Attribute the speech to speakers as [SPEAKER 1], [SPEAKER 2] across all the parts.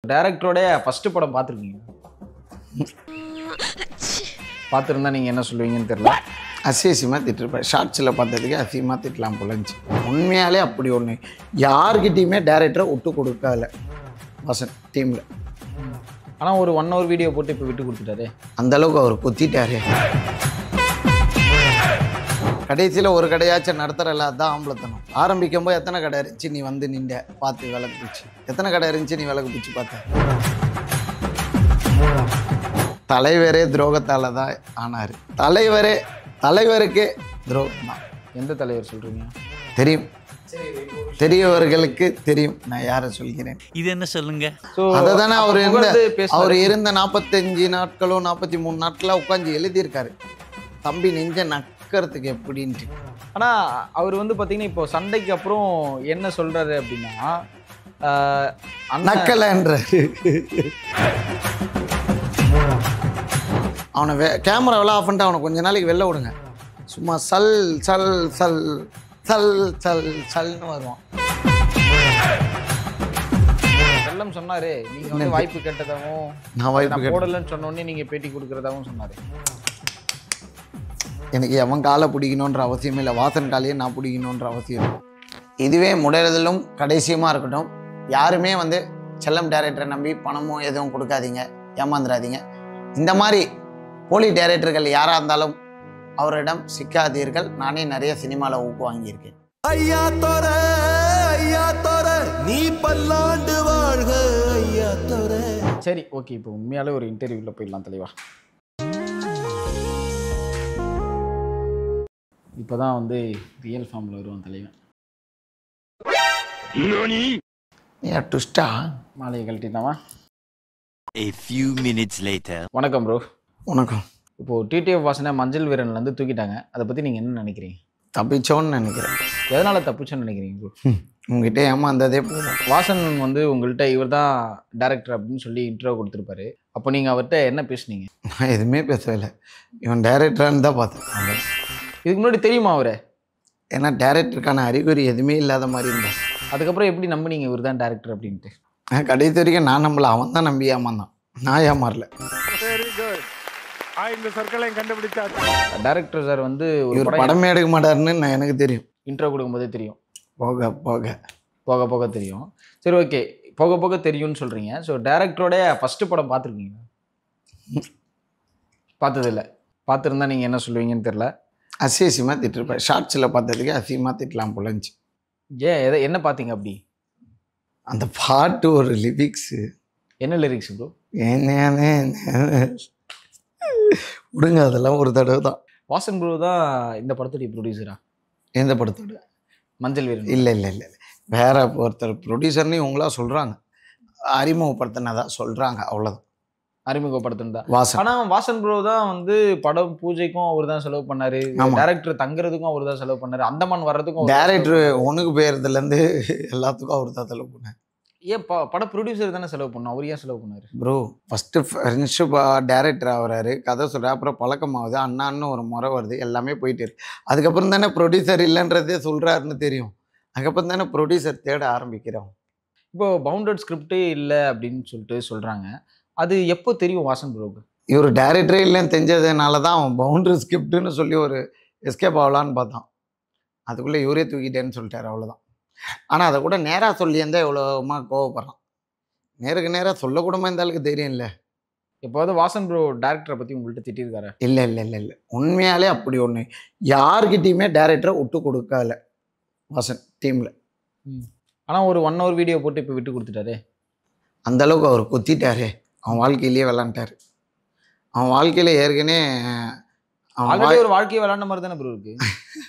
[SPEAKER 1] டேரக்டரோட first படம் பார்த்துருக்கீங்க பார்த்துருந்தா நீங்கள் என்ன சொல்லுவீங்கன்னு தெரியல
[SPEAKER 2] அசியசியமாக திட்டிருப்பேன் ஷார்ட்ஸில் பார்த்ததுக்கு அசியமாக திட்டலாம் போலஞ்சி உண்மையாலே அப்படி ஒன்று யார்கிட்டயுமே டேரக்டரை விட்டு கொடுக்கல வசன் டீமில்
[SPEAKER 1] ஆனால் ஒரு ஒன் ஹவர் வீடியோ போட்டு இப்போ விட்டு கொடுத்துட்டாரு
[SPEAKER 2] அந்த அளவுக்கு அவர் குத்திட்டாரு கடைசியில் ஒரு கடையாச்சும் நடத்துகிறல அதான் ஆம்பளத்தனம் ஆரம்பிக்கும் போது எத்தனை கடை இருந்துச்சு நீ வந்து நின்ற பார்த்து விளக்கு பிடிச்சி எத்தனை கடை இருந்துச்சு நீ விளக்கு பிடிச்சி பார்த்த தலைவரே துரோகத்தால் தான் ஆனார் தலைவரே தலைவருக்கே துரோகம் தான்
[SPEAKER 1] எந்த தலைவர் சொல்கிறீங்க
[SPEAKER 2] தெரியும் தெரியவர்களுக்கு தெரியும் நான் யாரை சொல்கிறேன்
[SPEAKER 3] இது என்ன சொல்லுங்க
[SPEAKER 1] ஸோ
[SPEAKER 2] அதை தானே அவர் இருந்த
[SPEAKER 1] புகழ்ந்து பேசுனாரு.
[SPEAKER 2] அவர் இருந்த நாற்பத்தஞ்சு நாட்களோ நாற்பத்தி மூணு நாட்களோ உட்காந்து எழுதியிருக்காரு தம்பி நெஞ்ச நக்கறதுக்கு எப்படின்ட்டு
[SPEAKER 1] ஆனால் அவர் வந்து பார்த்தீங்கன்னா இப்போ சண்டைக்கு அப்புறம் என்ன சொல்கிறாரு அப்படின்னா ஆஹ், அண்ணன்
[SPEAKER 2] நக்கலன்றாரு அவனை வே கேமராவெல்லாம் ஆஃப் பண்ணிட்டு அவனை கொஞ்ச நாளைக்கு வெளில விடுங்க சும்மா சல் சல் சல் சல் சல் சல்னு வருவான்
[SPEAKER 1] செல்லம் சொன்னாரு நீங்க வந்து வாய்ப்பு கேட்டதாகவும்
[SPEAKER 2] நான் வாய்ப்பு
[SPEAKER 1] நான்
[SPEAKER 2] கேட்டேன்
[SPEAKER 1] போடலன்னு சொன்ன உடனே நீங்க பேட்டி கொடுக்கறதாகவும் சொன்னாரு
[SPEAKER 2] எனக்கு எவன் காலை பிடிக்கணுன்ற அவசியம் இல்லை வாசன் காலையே நான் பிடிக்கணுன்ற அவசியம் இல்லை இதுவே முடையிறதிலும் கடைசியமாக இருக்கட்டும் யாருமே வந்து செல்லம் டேரக்டரை நம்பி பணமும் எதுவும் கொடுக்காதீங்க ஏமாந்துடாதீங்க இந்த மாதிரி போலி டேரக்டர்கள் யாராக இருந்தாலும் அவரிடம் சிக்காதீர்கள் நானே நிறைய சினிமாவில் ஊக்கு வாங்கியிருக்கேன்
[SPEAKER 4] ஐயா தோர ஐயா தோர நீ பல்லாண்டு வாழ்க ஐயா தோர
[SPEAKER 1] சரி ஓகே இப்போ உண்மையாலே ஒரு இன்டர்வியூல போயிடலாம் தெளிவா இப்போதான் வந்து ரியல் ஃபார்மில் வருவான் தலைவன்
[SPEAKER 2] ஏன் ட்விஸ்டா
[SPEAKER 1] மாலையை கழட்டிட்டாமா
[SPEAKER 3] A few minutes later.
[SPEAKER 1] வணக்கம் ப்ரோ
[SPEAKER 2] உனக்கும்
[SPEAKER 1] இப்போ டிடிஎஃப் வாசனை மஞ்சள் வீரன்லேருந்து தூக்கிட்டாங்க அதை பற்றி நீங்கள் என்ன நினைக்கிறீங்க
[SPEAKER 2] தப்பிச்சோன்னு நினைக்கிறேன்
[SPEAKER 1] எதனால் தப்புச்சுன்னு நினைக்கிறீங்க ப்ரோ
[SPEAKER 2] ம், உங்ககிட்ட ஏமாந்ததே போதும்
[SPEAKER 1] வாசன் வந்து உங்கள்கிட்ட இவர் தான் டேரக்டர் அப்படின்னு சொல்லி இன்ட்ரோ கொடுத்துருப்பாரு அப்போ நீங்கள் அவர்கிட்ட என்ன பேசுனீங்க
[SPEAKER 2] நான் எதுவுமே பேசவே இல்லை இவன் டேரக்டரான்னு தான் பார்த்தேன் அவ்வளவுதான்.
[SPEAKER 1] இதுக்கு முன்னாடி தெரியுமா அவரை
[SPEAKER 2] ஏன்னா டேரக்டருக்கான அறிகுறி எதுவுமே இல்லாத மாதிரி இருந்தான்
[SPEAKER 1] அதுக்கப்புறம் எப்படி நம்புனீங்க இவர் தான் டேரக்டர் அப்படின்ட்டு
[SPEAKER 2] நான் கடைசி வரைக்கும் நான் நம்பல அவன் தான் நம்பி ஏமாந்தான் நான் ஏமாறல
[SPEAKER 5] வெரி குட் இந்த சர்க்கிளையும் கண்டுபிடிச்சாச்சு
[SPEAKER 1] டேரக்டர் சார் வந்து ஒரு
[SPEAKER 2] இவர்
[SPEAKER 1] படம்
[SPEAKER 2] படமே எடுக்க மாட்டாருன்னு நான் எனக்கு தெரியும்
[SPEAKER 1] இன்ட்ரோ கொடுக்கும்போதே தெரியும்
[SPEAKER 2] போக போக
[SPEAKER 1] போக போக தெரியும் சரி ஓகே போக போக தெரியும்னு சொல்கிறீங்க ஸோ டேரக்டரோட ஃபஸ்ட்டு படம் பார்த்துருக்கீங்களா பார்த்ததில்ல பார்த்துருந்தா நீங்கள் என்ன சொல்லுவீங்கன்னு தெரில
[SPEAKER 2] அசியசியமாக திட்டிருப்பேன் ஷார்ட்ஸில் பார்த்ததுக்கு அசியமாக திட்டலாம் போலஞ்சி
[SPEAKER 1] ஏன் எதை என்ன பார்த்தீங்க அப்படி
[SPEAKER 2] அந்த பாட்டு ஒரு லிரிக்ஸு
[SPEAKER 1] என்ன லிரிக்ஸ் ப்ரோ
[SPEAKER 2] என்னே விடுங்க அதெல்லாம் ஒரு தடவை தான்
[SPEAKER 1] வாசன் ப்ரோ தான் இந்த படத்துடைய ப்ரொடியூசரா
[SPEAKER 2] எந்த படத்தோட
[SPEAKER 1] மஞ்சள் வீரன்
[SPEAKER 2] இல்லை இல்லை இல்லை வேற ஒருத்தர் ப்ரொடியூசர்னு இவங்களா சொல்கிறாங்க அறிமுகப்படுத்தினதா சொல்கிறாங்க அவ்வளோதான்
[SPEAKER 1] அறிமுகப்படுத்தினதா
[SPEAKER 2] வாசன்
[SPEAKER 1] ஆனா வாசன் ப்ரோ தான் வந்து படம் பூஜைக்கும் அவர் தான் செலவு பண்ணாரு
[SPEAKER 2] ஆமா.
[SPEAKER 1] டேரக்டர் தங்குறதுக்கும் அவர் தான் செலவு பண்ணாரு அந்தமான் வர்றதுக்கும் அவர்தான்
[SPEAKER 2] டேரக்டர் ஒன்றுக்கு போயிருந்துலேருந்து எல்லாத்துக்கும் அவர் தான் செலவு பண்ணார்
[SPEAKER 1] ஏன் ப- பட ப்ரொடியூசர் தானே செலவு பண்ணோம் அவர் ஏன் செலவு பண்ணாரு
[SPEAKER 2] ப்ரோ ஃபஸ்ட்டு ஃப்ரெண்ட்ஷிப் டேரக்டர் ஆகுறாரு கதை சொல்கிற அப்புறம் பழக்கமாகுது அண்ணான்னு ஒரு முறை வருது எல்லாமே போயிட்டு இருக்கு அதுக்கப்புறம் தானே ப்ரொடியூசர் இல்லைன்றதே சொல்கிறாருன்னு தெரியும் அதுக்கப்புறம் தானே ப்ரொடியூசர் தேட ஆரம்பிக்கிறோம்
[SPEAKER 1] இப்போ பவுண்டட் ஸ்கிரிப்டே இல்லை அப்படின்னு சொல்லிட்டு சொல்றாங்க அது எப்போ தெரியும் வாசன் ப்ரோக்கு
[SPEAKER 2] இவர் டேரக்டரே இல்லைன்னு தெரிஞ்சதுனால தான் அவன் பவுண்டரி ஸ்கிரிப்டுன்னு சொல்லி ஒரு எஸ்கேப் ஆகலான்னு பார்த்தான் அதுக்குள்ளே இவரே தூக்கிட்டேன்னு சொல்லிட்டாரு அவ்வளோதான் ஆனால் அதை கூட நேராக சொல்லியிருந்தா எவ்வளோமா கோவப்படுறான் நேருக்கு நேராக சொல்லக்கூடமா இருந்தாலுக்கு தெரியும் இல்லை
[SPEAKER 1] எப்போது வாசன் ப்ரோ டேரக்டரை பத்தி உங்கள்கிட்ட திட்டிருக்காரு
[SPEAKER 2] இல்லை இல்லை இல்லை இல்லை உண்மையாலே அப்படி ஒன்று யார்கிட்டயுமே டேரக்டரை விட்டு கொடுக்கல வாசன் டீமில்
[SPEAKER 1] ஆனா ஒரு ஒன் ஹவர் வீடியோ போட்டு இப்போ விட்டு கொடுத்துட்டாரு
[SPEAKER 2] அந்த அளவுக்கு அவர் குத்திட்டாரு அவன் வாழ்க்கையிலேயே விளாண்டாரு அவன் வாழ்க்கையில் ஏற்கனவே அவன்
[SPEAKER 1] ஆல்ரெடி
[SPEAKER 2] வாழ்-
[SPEAKER 1] ஒரு வாழ்க்கையை விளாண்ட மாதிரி தானே ப்ரோ இருக்கு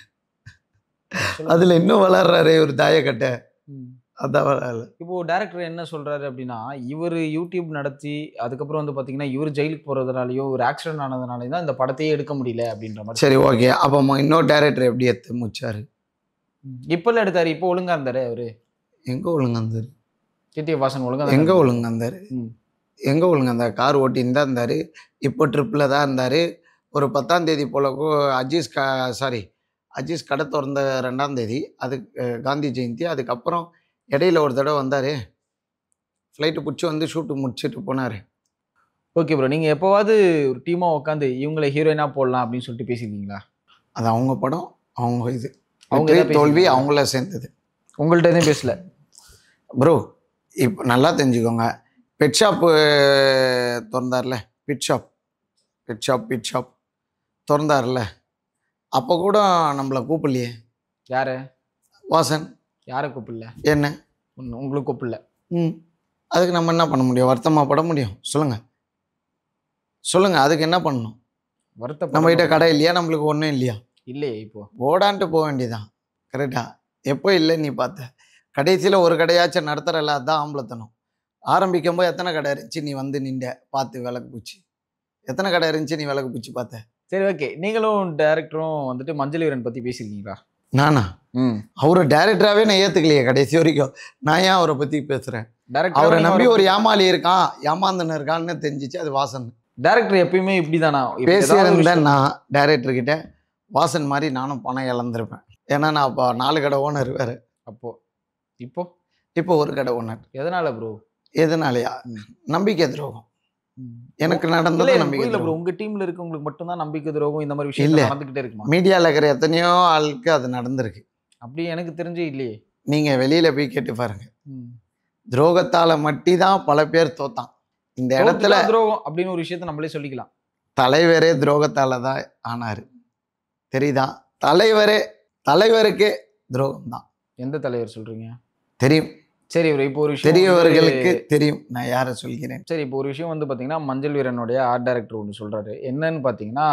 [SPEAKER 2] அதுல இன்னும் வளர்றாரு ஒரு தாயக்கட்டை
[SPEAKER 1] ம்.
[SPEAKER 2] அதான் வளரல
[SPEAKER 1] இப்போ டேரக்டர் என்ன சொல்றாரு அப்படின்னா இவர் யூடியூப் நடத்தி அதுக்கப்புறம் வந்து பாத்தீங்கன்னா இவர் ஜெயிலுக்கு போறதுனாலயோ ஒரு ஆக்சிடென்ட் ஆனதுனாலயும் தான் இந்த படத்தையே எடுக்க முடியல அப்படின்ற மாதிரி
[SPEAKER 2] சரி ஓகே அப்போ ம- இன்னொரு டேரக்டர் எப்படி எடுத்து முச்சாரு
[SPEAKER 1] இப்பெல்லாம் எடுத்தாரு இப்போ ஒழுங்கா இருந்தாரு அவரு
[SPEAKER 2] எங்க ஒழுங்கா இருந்தாரு
[SPEAKER 1] டிடி வாசன் ஒழுங்கா தான்
[SPEAKER 2] எங்க
[SPEAKER 1] இருந்தாரு.
[SPEAKER 2] ஒழுங்கா இருந்தாரு
[SPEAKER 1] ம்.
[SPEAKER 2] எங்க ஒழுங்கா இருந்தாரு கார் ஓட்டின்னு தான் இருந்தாரு இப்போ ட்ரிப்பில் தான் இருந்தாரு ஒரு பத்தாம் தேதி போல கூ- அஜீஸ் க சாரி அஜீஸ் கடை திறந்த ரெண்டாம் தேதி அது அஹ், காந்தி ஜெயந்தி அதுக்கப்புறம் இடையில ஒரு தடவை வந்தாரு ஃப்ளைட்டு பிடிச்சி வந்து ஷூட்டு முடிச்சுட்டு போனார்
[SPEAKER 1] ஓகே ப்ரோ நீங்க எப்போவாவது ஒரு டீமா உட்காந்து இவங்களை ஹீரோயினா போடலாம் அப்படின்னு சொல்லிட்டு பேசியிருக்கீங்களா
[SPEAKER 2] அது அவங்க படம் அவங்க இது
[SPEAKER 1] அவங்க
[SPEAKER 2] வெற்றி,
[SPEAKER 1] தான்
[SPEAKER 2] தோல்வி
[SPEAKER 1] பேசிக்கிறாங்க.
[SPEAKER 2] அவங்கள சேர்ந்தது
[SPEAKER 1] உங்கள்ட்ட எதுவும் பேசல
[SPEAKER 2] ப்ரோ இப்போ நல்லா தெரிஞ்சுக்கோங்க பெட் ஷாப்பு திறந்தார்ல pit shop pet shop pit shop திறந்தார்ல அப்போ கூட நம்மளை கூப்பிடலையே
[SPEAKER 1] யாரு
[SPEAKER 2] வாசன்
[SPEAKER 1] யாரை கூப்பிடல
[SPEAKER 2] என்ன
[SPEAKER 1] உன்ன- உங்களுக்கு கூப்பிடல
[SPEAKER 2] ம் அதுக்கு நம்ம என்ன பண்ண முடியும் வருத்தமாக பட முடியும் சொல்லுங்கள் சொல்லுங்கள் அதுக்கு என்ன பண்ணணும்
[SPEAKER 1] வருத்தப்பட
[SPEAKER 2] நம்ம கிட்ட கடை இல்லையா நம்மளுக்கு ஒன்றும் இல்லையா
[SPEAKER 1] இல்லையே இப்போ
[SPEAKER 2] ஓடான்ட்டு போக வேண்டியதான் கரெக்டா எப்போ இல்லை நீ பார்த்த கடைசியில் ஒரு கடையாச்சும் நடத்துறல அதான் ஆம்பளத்தனம் ஆரம்பிக்கும் போது எத்தனை கடை இருந்துச்சு நீ வந்து நின்ற பார்த்து விளக்கு பூச்சி எத்தனை கடை இருந்துச்சு நீ விளக்கு பூச்சி பார்த்த
[SPEAKER 1] சரி ஓகே நீங்களும் டேரக்டரும் வந்துட்டு மஞ்சள் வீரன் பத்தி பேசியிருக்கீங்களா
[SPEAKER 2] நானா
[SPEAKER 1] ம்
[SPEAKER 2] அவரை டேரக்டராகவே நான் ஏற்றுக்கலையே கடைசி வரைக்கும் நான் ஏன் அவரை பற்றி பேசுகிறேன்
[SPEAKER 1] டேரக்டர்
[SPEAKER 2] அவரை நம்பி ஒரு ஏமாளி இருக்கான் ஏமாந்தன இருக்கான்னு தெரிஞ்சிச்சு அது வாசன்
[SPEAKER 1] டேரக்டர் எப்பயுமே இப்படிதானா இப்ப ஏதாவது ஒரு
[SPEAKER 2] பேசியிருந்தேன் நான் டேரக்டர் கிட்ட வாசன் மாதிரி நானும் பணம் இழந்திருப்பேன் ஏன்னா நான் அப்போ நாலு கடை ஓனர் வேறு
[SPEAKER 1] அப்போ இப்போ
[SPEAKER 2] இப்போ ஒரு கடை ஓனர்
[SPEAKER 1] எதனால ப்ரோ
[SPEAKER 2] எதனாலயா நம்பிக்கை துரோகம் எனக்கு நடந்தது
[SPEAKER 1] இல்ல
[SPEAKER 2] நம்பிக்கை
[SPEAKER 1] புரியல ப்ரோ
[SPEAKER 2] துரோகம்
[SPEAKER 1] உங்க டீம்ல இருக்கவங்களுக்கு மட்டும் தான் நம்பிக்கை துரோகம் இந்த மாதிரி
[SPEAKER 2] இல்ல.
[SPEAKER 1] விஷயம் நடந்துகிட்டே இருக்குமா
[SPEAKER 2] மீடியாவில் இருக்கிற எத்தனையோ ஆளுக்கு அது நடந்திருக்கு
[SPEAKER 1] அப்படி எனக்கு தெரிஞ்சு இல்லையே
[SPEAKER 2] நீங்கள் வெளியில் போய் கேட்டு பாருங்க துரோகத்தால் மட்டி தான் பல பேர் தோத்தான் இந்த இடத்துல
[SPEAKER 1] இடத்துல துரோகம் அப்படின்னு ஒரு விஷயத்த நம்மளே சொல்லிக்கலாம்
[SPEAKER 2] தலைவரே துரோகத்தால் தான் ஆனார் தெரியுதா தலைவரே தலைவருக்கே துரோகம் தான்
[SPEAKER 1] எந்த தலைவர் சொல்றீங்க
[SPEAKER 2] தெரியும்
[SPEAKER 1] சரி ப்ரோ இப்போ ஒரு விஷயம்
[SPEAKER 2] பெரியவர்களுக்கு
[SPEAKER 1] வந்து-
[SPEAKER 2] தெரியும் நான் யாரை சொல்கிறேன்
[SPEAKER 1] சரி இப்போ ஒரு விஷயம் வந்து பார்த்தீங்கன்னா மஞ்சள் வீரனுடைய ஆர்ட் டைரக்டர் ஒன்று சொல்றாரு என்னன்னு பார்த்தீங்கன்னா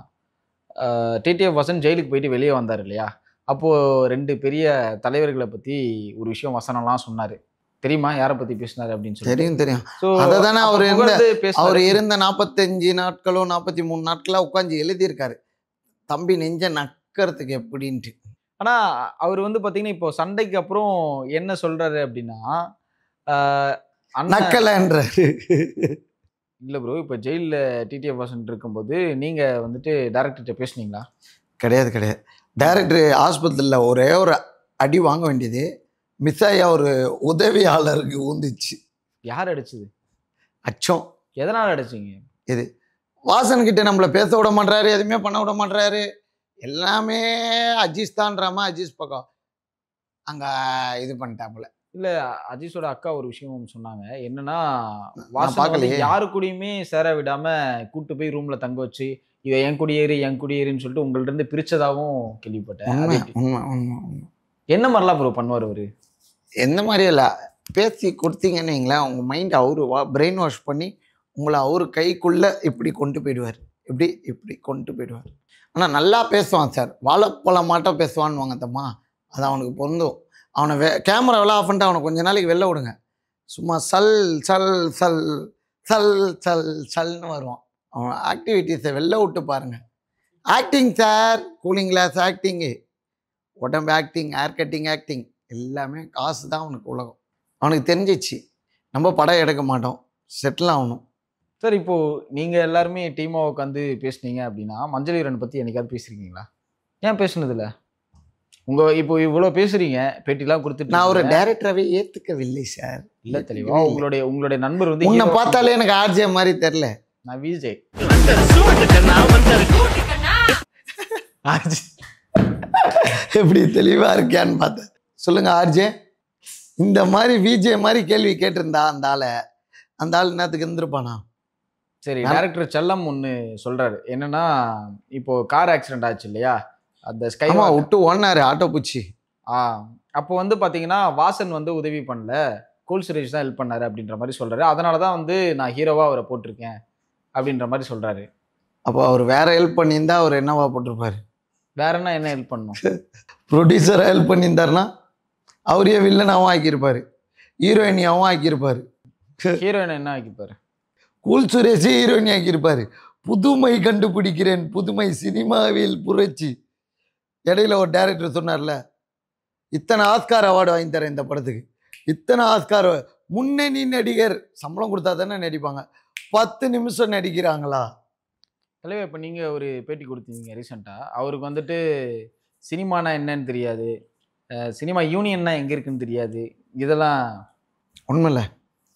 [SPEAKER 1] டிடிஎஃப் வசன் ஜெயிலுக்கு போயிட்டு வெளியே வந்தார் இல்லையா அப்போ ரெண்டு பெரிய தலைவர்களை பத்தி ஒரு விஷயம் வசனம்லாம் சொன்னாரு தெரியுமா யாரை பத்தி பேசினாரு அப்படின்னு சொல்லி
[SPEAKER 2] தெரியும் தெரியும்
[SPEAKER 1] ஸோ
[SPEAKER 2] அததானே அவர் இருந்த அவர்
[SPEAKER 1] அவர்
[SPEAKER 2] இருந்த நாற்பத்தஞ்சு நாட்களோ நாற்பத்தி மூணு நாட்களோ உட்காந்து எழுதியிருக்காரு தம்பி நெஞ்ச நக்கறதுக்கு எப்படின்ட்டு
[SPEAKER 1] ஆனா அவர் வந்து பாத்தீங்கன்னா இப்போ சண்டைக்கு அப்புறம் என்ன சொல்றாரு அப்படின்னா ஆஹ், அண்ணன்
[SPEAKER 2] நக்கலன்றாரு
[SPEAKER 1] இல்ல ப்ரோ இப்போ ஜெயிலில் டிடிஎஃப் வாசன் இருக்கும்போது நீங்க வந்துட்டு டேரக்டர்கிட்ட பேசுனீங்களா
[SPEAKER 2] கிடையாது கிடையாது டைரக்டர் ஆஸ்பத்திரியில் ஒரே ஒரு அடி வாங்க வேண்டியது மிஸ் ஆகியா ஒரு உதவியாளருக்கு ஊந்துச்சு
[SPEAKER 1] யார் அடிச்சது
[SPEAKER 2] அச்சம்
[SPEAKER 1] எதனால அடிச்சீங்க
[SPEAKER 2] இது வாசன் கிட்ட நம்மளை பேச விட மாட்றாரு எதுவுமே பண்ண விட மாட்றாரு எல்லாமே அஜீஸ் தான்றாம அஜீஸ் பக்கம் அங்கே இது பண்ணிட்டாப்புல
[SPEAKER 1] இல்ல அஜீஷோட அக்கா ஒரு விஷயம் சொன்னாங்க என்னன்னா வாசன் வந்து
[SPEAKER 2] பார்க்கலையே.
[SPEAKER 1] யாரு கூடயுமே சேர விடாம கூட்டு போய் ரூம்ல தங்க வச்சு இவ என் குடியேறு என் குடியேறுன்னு சொல்லிட்டு உங்கள்ட்ட இருந்து பிரிச்சதாவும் கேள்விப்பட்டேன் அது
[SPEAKER 2] உண்மை
[SPEAKER 1] எப்படி?
[SPEAKER 2] உண்மை உண்மை உண்மை
[SPEAKER 1] என்ன மாதிரிலாம் ப்ரோ பண்ணுவார் அவரு
[SPEAKER 2] எந்த மாதிரி இல்லை பேசி கொடுத்தீங்கன்னு வைங்களேன் உங்கள் மைண்ட் அவரு வா பிரெயின் வாஷ் பண்ணி உங்களை அவர் கைக்குள்ளே இப்படி கொண்டு போயிடுவார் இப்படி இப்படி கொண்டு போயிடுவார் ஆனால் நல்லா பேசுவான் சார் வாழைப்பழம் மாட்டம் பேசுவான்னு வாங்கத்தம்மா அது அவனுக்கு பொருந்தும் அவனை வே கேமராவெல்லாம் ஆஃப் பண்ணிட்டு அவனை கொஞ்ச நாளைக்கு வெளில விடுங்க சும்மா சல் சல் சல் சல் சல் சல்னு வருவான் அவன் ஆக்டிவிட்டீஸை வெளில விட்டு பாருங்க acting sir cooling glass acting உடம்பு ஆக்டிங் ஹேர் கட்டிங் ஆக்டிங் எல்லாமே காசு தான் அவனுக்கு உலகம் அவனுக்கு தெரிஞ்சிச்சு நம்ம படம் எடுக்க மாட்டோம் செட்டில் ஆகணும்
[SPEAKER 1] சார் இப்போ நீங்க எல்லாருமே டீமா உட்காந்து பேசுனீங்க அப்படின்னா மஞ்சள் வீரன் பத்தி என்னைக்காவது பேசிருக்கீங்களா ஏன் பேசுனது இல்ல உங்க இப்போ இவ்வளவு பேசுறீங்க பேட்டிலாம் கொடுத்துட்டு
[SPEAKER 2] நான் ஒரு
[SPEAKER 1] இருக்கீங்க.
[SPEAKER 2] டைரக்டராகவே ஏற்றுக்கவில்லை சார்
[SPEAKER 1] இல்ல தெளிவா உங்களுடைய உங்களுடைய நண்பர் வந்து
[SPEAKER 2] உன்னை
[SPEAKER 1] hero-
[SPEAKER 2] பார்த்தாலே எனக்கு ஆர்ஜே மாதிரி தெரில
[SPEAKER 1] நான் விஜய்
[SPEAKER 2] எப்படி தெளிவாக இருக்கியான்னு பார்த்தேன் சொல்லுங்க ஆர்ஜே இந்த மாதிரி விஜே மாதிரி கேள்வி கேட்டிருந்தா அந்த ஆளை அந்த ஆள் என்னத்துக்கு இருந்திருப்பானா
[SPEAKER 1] சரி
[SPEAKER 2] நான்-
[SPEAKER 1] டேரக்டர் செல்லம் ஒன்று சொல்றாரு என்னன்னா இப்போ கார் ஆக்சிடென்ட் ஆச்சு இல்லையா அந்த ஸ்கை
[SPEAKER 2] ஆமா விட்டு ஓடினாரு ஆட்டோ பூச்சி
[SPEAKER 1] ஆ அப்போ வந்து பாத்தீங்கன்னா வாசன் வந்து உதவி பண்ணல கூல் சுரேஷ் தான் ஹெல்ப் பண்ணாரு அப்படின்ற மாதிரி சொல்றாரு அதனால தான் வந்து நான் ஹீரோவா அவரை போட்டிருக்கேன் அப்படின்ற மாதிரி சொல்றாரு
[SPEAKER 2] அப்போ அவர் வேற ஹெல்ப் பண்ணியிருந்தா அவர் என்னவா போட்டிருப்பாரு
[SPEAKER 1] வேற என்ன என்ன ஹெல்ப் பண்ணும்
[SPEAKER 2] ப்ரொடியூசராக ஹெல்ப் பண்ணியிருந்தாருன்னா அவரையே வில்லனாகவும் ஆக்கியிருப்பாரு ஹீரோயினியாகவும் ஆக்கியிருப்பாரு
[SPEAKER 1] ஹீரோயின் என்ன ஆக்கிப்பாரு
[SPEAKER 2] கூல் சுரேஷே ஹீரோயினி ஆக்கியிருப்பாரு புதுமை கண்டுபிடிக்கிறேன் புதுமை சினிமாவில் புரட்சி இடையில ஒரு டைரக்டர் சொன்னார்ல இத்தனை ஆஸ்கார் அவார்டு வாங்கி தரேன் இந்த படத்துக்கு இத்தனை ஆஸ்கார் முன்னணி நடிகர் சம்பளம் கொடுத்தா தானே நடிப்பாங்க பத்து நிமிஷம் நடிக்கிறாங்களா
[SPEAKER 1] தலைவர் இப்போ நீங்கள் ஒரு பேட்டி கொடுத்தீங்க ரீசெண்டாக அவருக்கு வந்துட்டு சினிமானா என்னன்னு தெரியாது அஹ் சினிமா யூனியன்னா எங்கே இருக்குன்னு தெரியாது இதெல்லாம்
[SPEAKER 2] உண்மையில்ல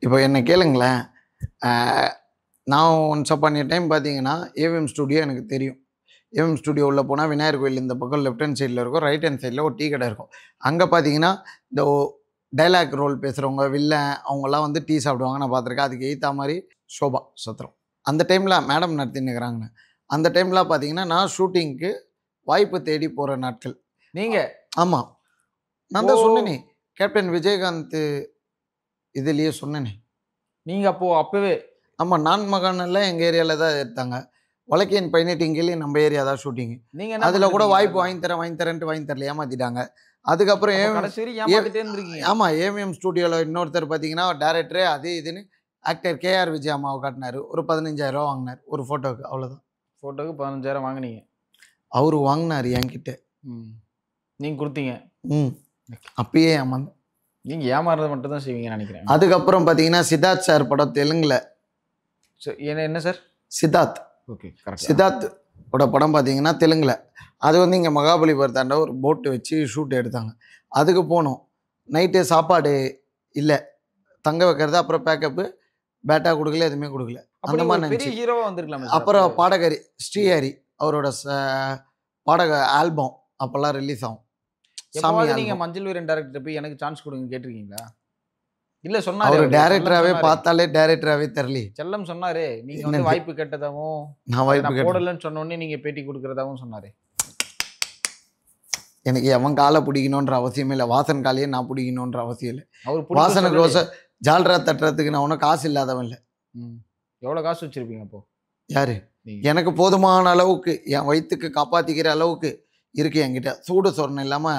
[SPEAKER 2] இப்போ என்னை கேளுங்களேன் ஆஹ், நான் ஒன்ஸ் அப்பான் டைம் பார்த்தீங்கன்னா ஏவிஎம் ஸ்டுடியோ எனக்கு தெரியும் ஏவிஎம் ஸ்டுடியோ உள்ளே போனால் விநாயகர் கோயில் இந்த பக்கம் லெஃப்ட் ஹேண்ட் சைடில் இருக்கும் ரைட் ஹேண்ட் சைடில் ஒரு டீ கடை இருக்கும் அங்கே பார்த்தீங்கன்னா இந்த டைலாக் ரோல் பேசுகிறவங்க வில்லன் அவங்கெல்லாம் வந்து டீ சாப்பிடுவாங்க நான் பார்த்துருக்கேன் அதுக்கு எய்த்தா மாதிரி சோபா சத்திரம் அந்த டைமில் மேடம் நடத்தின்னு இருக்கிறாங்கண்ணே அந்த டைமில் பார்த்தீங்கன்னா நான் ஷூட்டிங்க்கு வாய்ப்பு தேடி போகிற நாட்கள்
[SPEAKER 1] நீங்கள்
[SPEAKER 2] ஆமாம் நான் தான்
[SPEAKER 1] ஓ.
[SPEAKER 2] சொன்னேனே கேப்டன் விஜயகாந்த் இதுலேயே சொன்னேனே
[SPEAKER 1] நீங்கள் அப்போது அப்போவே
[SPEAKER 2] ஆமாம் நான் மகானெல்லாம் எங்கள் ஏரியாவில் தான் எடுத்தாங்க வழக்கேன் பதினெட்டுங்கிலே நம்ம ஏரியா தான் ஷூட்டிங்கு
[SPEAKER 1] நீங்கள்
[SPEAKER 2] அதில் கூட வாய்ப்பு வாங்கி தரேன் வாங்கி தரேன்ட்டு வாங்கி தரல ஏமாற்றிட்டாங்க அதுக்கப்புறம் ஏ
[SPEAKER 1] கடைசி வரைக்கும் ஏமாத்திட்டே இருந்திருக்கீங்க
[SPEAKER 2] ஆமாம் ஏவிஎம் ஸ்டூடியோவில் இன்னொருத்தர் பார்த்தீங்கன்னா டேரக்டரே அது இதுன்னு ஆக்டர் கேஆர் விஜய் அம்மாவை காட்டினார் ஒரு பதினஞ்சாயிரம் ரூபா வாங்கினார் ஒரு ஃபோட்டோவுக்கு அவ்வளோதான்
[SPEAKER 1] ஃபோட்டோக்கு பதினஞ்சாயிரம் வாங்குனீங்க
[SPEAKER 2] அவர் வாங்கினார் என்கிட்ட
[SPEAKER 1] ம் நீங்கள் கொடுத்தீங்க
[SPEAKER 2] ம் அப்பயே ஏமாந்தேன்
[SPEAKER 1] நீங்கள் ஏமாறுறது மட்டும் தான் செய்வீங்கன்னு நினைக்கிறேன்
[SPEAKER 2] அதுக்கப்புறம் பார்த்தீங்கன்னா சித்தார்த் சார் படம் தெலுங்குல
[SPEAKER 1] சரி, என்ன என்ன sir
[SPEAKER 2] Siddharth
[SPEAKER 1] okay correct
[SPEAKER 2] Siddharth ஓட படம் பார்த்தீங்கன்னா தெலுங்குல அது வந்து இங்கே மகாபலிபுரத்தாண்ட ஒரு போட்டு வச்சு ஷூட் எடுத்தாங்க அதுக்கு போனோம் நைட்டு சாப்பாடு இல்லை தங்க வைக்கிறது அப்புறம் பேக்கப்பு பேட்டா கொடுக்கல எதுவுமே கொடுக்கல அந்த
[SPEAKER 1] அந்த
[SPEAKER 2] மாதிரி
[SPEAKER 1] மாதிரி பெரிய
[SPEAKER 2] நினச்சி
[SPEAKER 1] ஹீரோவா வந்திருக்கலாமே சார்
[SPEAKER 2] அப்புறம்
[SPEAKER 1] அப்போ.
[SPEAKER 2] பாடகரி ஸ்ரீஹரி அவரோட ச- பாடக ஆல்பம் அப்போல்லாம் ரிலீஸ் ஆகும் சாமி
[SPEAKER 1] எப்பவாவது நீங்க
[SPEAKER 2] ஆல்பம்
[SPEAKER 1] மஞ்சள் வீரன் டேரக்டர் போய் எனக்கு சான்ஸ் கொடுங்க கேட்டிருக்கீங்களா இல்ல சொன்னாரு
[SPEAKER 2] அவர்
[SPEAKER 1] அவரு.
[SPEAKER 2] டேரக்டராகவே
[SPEAKER 1] செல்லம் சொன்னாரு.
[SPEAKER 2] பார்த்தாலே டேரக்டராகவே தெரியல
[SPEAKER 1] செல்லம் சொன்னாரு நீங்க வந்து
[SPEAKER 2] என்னது?
[SPEAKER 1] வாய்ப்பு கேட்டதாவும்
[SPEAKER 2] நான்
[SPEAKER 1] அதை
[SPEAKER 2] வாய்ப்பு
[SPEAKER 1] நான்
[SPEAKER 2] கேட்டேன்
[SPEAKER 1] போடலன்னு சொன்ன உடனே நீங்க பேட்டி கொடுக்கறதாவும் சொன்னாரு
[SPEAKER 2] எனக்கு எவன் காலை பிடிக்கணுன்ற அவசியமே இல்லை வாசன் காலையே நான் பிடிக்கணுன்ற அவசியம் இல்லை
[SPEAKER 1] அவர் பிடிக்க
[SPEAKER 2] வாசனுக்கு
[SPEAKER 1] சொல்லலையே.
[SPEAKER 2] ரோச ஜால்ரா தட்டுறதுக்கு நான் ஒன்றும் காசு இல்லாதவன் இல்லை
[SPEAKER 1] ம். எவ்வளவு காசு வச்சிருப்பீங்க அப்போ
[SPEAKER 2] யாரு
[SPEAKER 1] நீங்க.
[SPEAKER 2] எனக்கு போதுமான அளவுக்கு என் வயிற்றுக்கு காப்பாற்றிக்கிற அளவுக்கு இருக்கு என்கிட்ட சூடு சொரணம் இல்லாமல்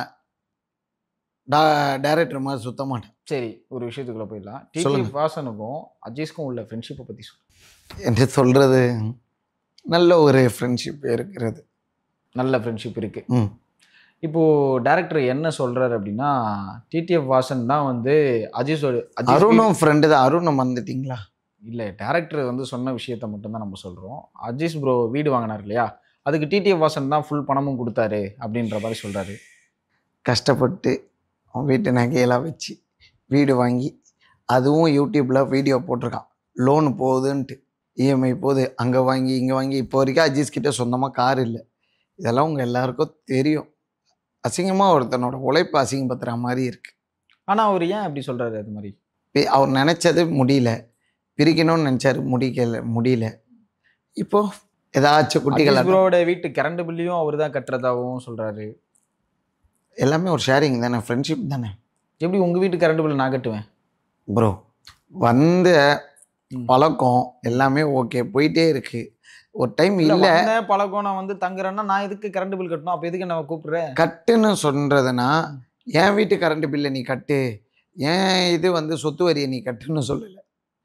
[SPEAKER 2] டா டேரக்டர் மாதிரி சுத்த மாட்டேன்
[SPEAKER 1] சரி ஒரு விஷயத்துக்குள்ள போயிடலாம் டிடி
[SPEAKER 2] சொல்லுங்க.
[SPEAKER 1] வாசனுக்கும் அஜீஸ்க்கும் உள்ள ஃப்ரெண்ட்ஷிப்பை பத்தி சொல்லுங்க
[SPEAKER 2] என்று சொல்கிறது நல்ல ஒரு ஃப்ரெண்ட்ஷிப் இருக்கிறது
[SPEAKER 1] நல்ல ஃப்ரெண்ட்ஷிப் இருக்கு
[SPEAKER 2] ம்
[SPEAKER 1] இப்போ டேரக்டர் என்ன சொல்றாரு அப்படின்னா டிடிஎஃப் வாசன் தான் வந்து அஜீஸோட அஜீஸ் வீடு-
[SPEAKER 2] அருணும் ஃப்ரெண்டு தான் அருண் வந்துட்டீங்களா
[SPEAKER 1] இல்ல டேரக்டர் வந்து சொன்ன விஷயத்த மட்டும் தான் நம்ம சொல்றோம் அஜீஸ் ப்ரோ வீடு வாங்கினார் இல்லையா அதுக்கு டிடிஎஃப் வாசன் தான் ஃபுல் பணமும் கொடுத்தாரு அப்படின்ற மாதிரி சொல்றாரு
[SPEAKER 2] கஷ்டப்பட்டு அவன் வீட்டு நகையெல்லாம் வச்சு வீடு வாங்கி அதுவும் யூடியூப்பில் வீடியோ போட்டிருக்கான் லோன் போகுதுன்ட்டு இஎம்ஐ போகுது அங்கே வாங்கி இங்கே வாங்கி இப்போ வரைக்கும் அஜீஸ் கிட்ட சொந்தமாக கார் இல்லை இதெல்லாம் உங்கள் எல்லாருக்கும் தெரியும் அசிங்கமாக ஒருத்தனோட உழைப்பு அசிங்கப்படுத்துகிற மாதிரி இருக்கு
[SPEAKER 1] ஆனா அவர் ஏன் அப்படி சொல்றாரு அது மாதிரி
[SPEAKER 2] பி- அவர் நினச்சது முடியல பிரிக்கணும்னு நினச்சாரு முடிக்கல முடியல இப்போ ஏதாச்சும் குட்டிகள்
[SPEAKER 1] அஜீஸ் ப்ரோவோட வீட்டு கரண்ட் பில்லையும் அவர் தான் கட்டுறதாகவும் சொல்றாரு
[SPEAKER 2] எல்லாமே ஒரு ஷேரிங் தானே ஃப்ரெண்ட்ஷிப் தானே
[SPEAKER 1] எப்படி உங்க வீட்டு கரண்ட் பில் நான் கட்டுவேன்
[SPEAKER 2] ப்ரோ வந்த
[SPEAKER 1] ம்.
[SPEAKER 2] பழக்கம் எல்லாமே ஓகே போயிட்டே இருக்கு ஒரு டைம்
[SPEAKER 1] இல்ல
[SPEAKER 2] இல்லை
[SPEAKER 1] வந்தேன், பழக்கம் நான் வந்து தங்குறேன்னா நான் எதுக்கு கரண்ட் பில் கட்டணும் அப்ப எதுக்கு நான் கூப்பிடுறேன்
[SPEAKER 2] கட்டுன்னு சொல்றதுனா என் வீட்டு கரண்ட் பில்லை நீ கட்டு ஏன் இது வந்து சொத்து வரியை நீ கட்டுன்னு சொல்லலை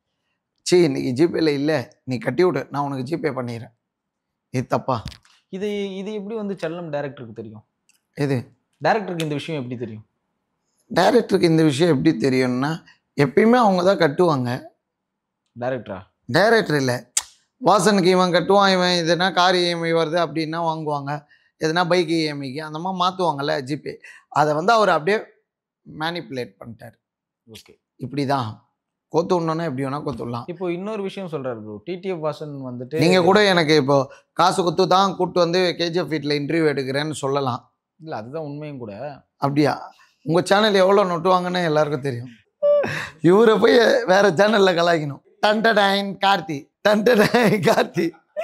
[SPEAKER 2] சீ இன்னைக்கு ஜிபேல இல்லை நீ கட்டி விடு நான் உனக்கு ஜிபே பண்ணிடுறேன் இது தப்பா
[SPEAKER 1] இது இது எப்படி வந்து செல்லம் டேரக்டருக்கு தெரியும்
[SPEAKER 2] இது
[SPEAKER 1] டேரக்டருக்கு இந்த விஷயம் எப்படி தெரியும்
[SPEAKER 2] டைரக்டருக்கு இந்த விஷயம் எப்படி தெரியும்னா எப்பயுமே அவங்க தான் கட்டுவாங்க
[SPEAKER 1] டேரக்டரா
[SPEAKER 2] டைரக்டர் இல்லை வாசனுக்கு இவன் கட்டுவான் இவன் எதுனா கார் இஎம்ஐ வருது அப்படின்னா வாங்குவாங்க எதுனா பைக் இஎம்ஐக்கு அந்த மாதிரி மாற்றுவாங்கல்ல ஜிபே அதை வந்து அவர் அப்படியே மேனிப்புலேட் பண்ணிட்டார்
[SPEAKER 1] ஓகே
[SPEAKER 2] இப்படி தான் கோத்து விடணுன்னா எப்படி வேணால் கோத்து விடலாம்
[SPEAKER 1] இப்போ இன்னொரு விஷயம் சொல்றாரு ப்ரோ டிடிஎஃப் வாசன் வந்துட்டு
[SPEAKER 2] நீங்கள் கூட எனக்கு இப்போ காசு குத்து தான் கூப்பிட்டு வந்து கேஜிஎஃப் வீட்டில் இன்டர்வியூ எடுக்கிறேன்னு சொல்லலாம்
[SPEAKER 1] இல்ல அதுதான் உண்மையும் கூட
[SPEAKER 2] அப்படியா உங்கள் சேனல் எவ்வளோ நொட்டுவாங்கன்னு எல்லாருக்கும் தெரியும் இவரை போய் வேற சேனலில் கலாய்க்கணும் டன்டடைன் கார்த்தி டன்டடைன் கார்த்தி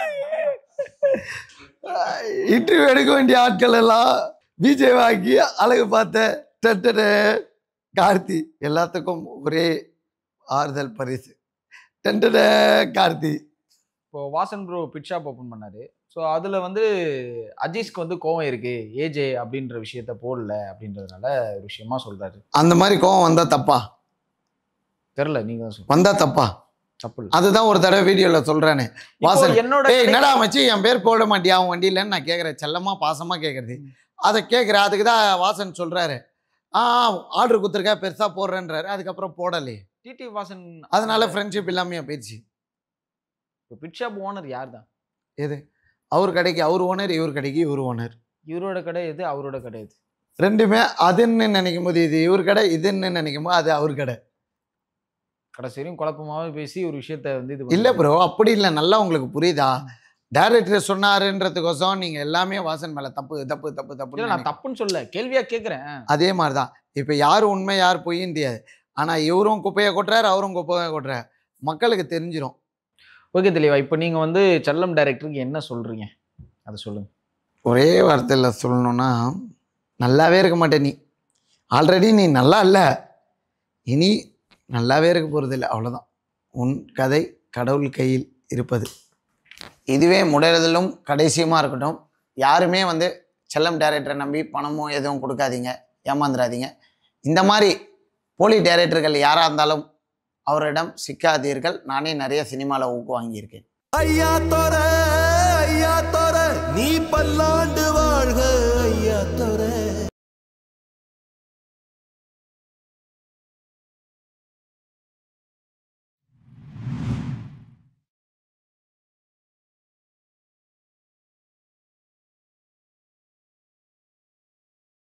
[SPEAKER 2] இன்டர்வியூ எடுக்க வேண்டிய ஆட்கள் எல்லாம் விஜய் வாக்கி அழகு பார்த்த டன்டடே கார்த்தி எல்லாத்துக்கும் ஒரே ஆறுதல் பரிசு டன்டடே கார்த்தி
[SPEAKER 1] இப்போ Vasan bro pit shop open பண்ணாரு ஸோ அதில் வந்து அஜீஸ்க்கு வந்து கோவம் இருக்கு ஏஜே அப்படின்ற விஷயத்த போடல அப்படின்றதுனால ஒரு விஷயமா சொல்றாரு
[SPEAKER 2] அந்த மாதிரி கோவம் வந்தால் தப்பா
[SPEAKER 1] தெரில நீங்க தான் சொல்லுங்க
[SPEAKER 2] வந்தா தப்பா
[SPEAKER 1] தப்பு இல்ல.
[SPEAKER 2] அதுதான் ஒரு தடவை வீடியோவில் சொல்கிறேனே
[SPEAKER 1] இப்போ
[SPEAKER 2] வாசன்
[SPEAKER 1] என்னோட
[SPEAKER 2] ஏய் என்னடா மச்சி என் பேர் போட மாட்டியா அவன் வண்டியிலன்னு நான் கேட்குறேன் செல்லமா பாசமா கேட்குறது அதை கேட்குறேன் அதுக்கு தான் வாசன் சொல்றாரு ஆ ஆர்டர் கொடுத்துருக்கா பெருசா போடுறேன்றாரு அதுக்கப்புறம் போடலையே
[SPEAKER 1] டிடி வாசன்
[SPEAKER 2] அதனால ஃப்ரெண்ட்ஷிப் இல்லாமையா போயிடுச்சு
[SPEAKER 1] இப்போ பிட் ஷாப் ஓனர் யார் தான்
[SPEAKER 2] எது அவர் கடைக்கு அவர் ஓனர் இவர் கடைக்கு இவர் ஓனர்
[SPEAKER 1] இவரோட கடை எது அவரோட கடை எது
[SPEAKER 2] ரெண்டுமே அதுன்னு நினைக்கும் போது இது இவர் கடை இதுன்னு நினைக்கும் போது அது அவர் கடை
[SPEAKER 1] கடைசி வரையும் குழப்பமாவே பேசி ஒரு விஷயத்த வந்து இது
[SPEAKER 2] இல்லை
[SPEAKER 1] பண்ணி-
[SPEAKER 2] ப்ரோ அப்படி இல்லை நல்லா உங்களுக்கு புரியுதா டேரக்டர் சொன்னாருன்றதுக்கோசம் நீங்கள் எல்லாமே வாசன் மேலே தப்பு தப்பு தப்பு
[SPEAKER 1] இல்ல
[SPEAKER 2] தப்பு
[SPEAKER 1] நான் தப்புன்னு சொல்ல கேள்வியா கேக்குறேன்
[SPEAKER 2] அதே மாதிரி தான் இப்போ யார் உண்மை யார் பொய்ன்னு தெரியாது ஆனால் இவரும் குப்பையை கொட்டுறாரு அவரும் குப்பையை கொட்டுறாரு மக்களுக்கு தெரிஞ்சிடும்
[SPEAKER 1] ஓகே தெளிவா இப்போ நீங்க வந்து செல்லம் டைரக்டருக்கு என்ன சொல்றீங்க அதை சொல்லுங்க
[SPEAKER 2] ஒரே வார்த்தையில் சொல்லணும்னா நல்லாவே இருக்க மாட்டே நீ ஆல்ரெடி நீ நல்லா இல்லை இனி நல்லாவே இருக்க போகிறதில்ல அவ்வளோதான் உன் கதை கடவுள் கையில் இருப்பது இதுவே முடையறதிலும் கடைசியமாக இருக்கட்டும் யாருமே வந்து செல்லம் டேரக்டரை நம்பி பணமும் எதுவும் கொடுக்காதீங்க ஏமாந்துடாதீங்க இந்த மாதிரி போலி டேரக்டர்கள் யாராக இருந்தாலும் அவரிடம் சிக்காதீர்கள் நானே நிறைய சினிமாவில் ஊக்கு வாங்கியிருக்கேன்
[SPEAKER 4] ஐயா தோர ஐயா தோர நீ பல்லாண்டு வாழ்க ஐயா தோர